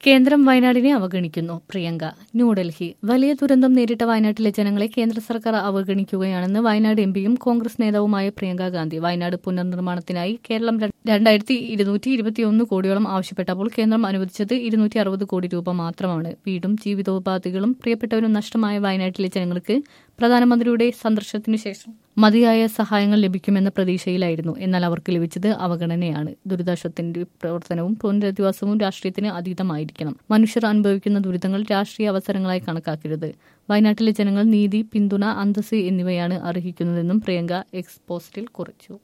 കേന്ദ്രം വയനാടിനെ അവഗണിക്കുന്നു പ്രിയങ്ക ന്യൂഡൽഹി വലിയ ദുരന്തം നേരിട്ട വയനാട്ടിലെ ജനങ്ങളെ കേന്ദ്ര സർക്കാർ അവഗണിക്കുകയാണെന്ന് വയനാട് എംപിയും കോൺഗ്രസ് നേതാവുമായ പ്രിയങ്ക ഗാന്ധി വയനാട് പുനർനിർമ്മാണത്തിനായി കേരളം രണ്ടായിരത്തി ഇരുന്നൂറ്റി ഇരുപത്തിയൊന്ന് കോടിയോളം ആവശ്യപ്പെട്ടപ്പോൾ കേന്ദ്രം അനുവദിച്ചത് ഇരുന്നൂറ്റി അറുപത് കോടി രൂപ മാത്രമാണ് വീടും ജീവിതോപാധികളും പ്രിയപ്പെട്ടവരും നഷ്ടമായ വയനാട്ടിലെ ജനങ്ങൾക്ക് പ്രധാനമന്ത്രിയുടെ സന്ദർശനത്തിനു ശേഷം മതിയായ സഹായങ്ങൾ ലഭിക്കുമെന്ന പ്രതീക്ഷയിലായിരുന്നു എന്നാൽ അവർക്ക് ലഭിച്ചത് അവഗണനയാണ് ദുരിതാശ്വാസത്തിന്റെ പ്രവർത്തനവും പുനരധിവാസവും രാഷ്ട്രീയത്തിന് അതീതമായിരിക്കണം മനുഷ്യർ അനുഭവിക്കുന്ന ദുരിതങ്ങൾ രാഷ്ട്രീയ അവസരങ്ങളായി കണക്കാക്കരുത് വയനാട്ടിലെ ജനങ്ങൾ നീതി പിന്തുണ അന്തസ് എന്നിവയാണ് അർഹിക്കുന്നതെന്നും പ്രിയങ്ക എക്സ് പോസ്റ്റിൽ കുറിച്ചു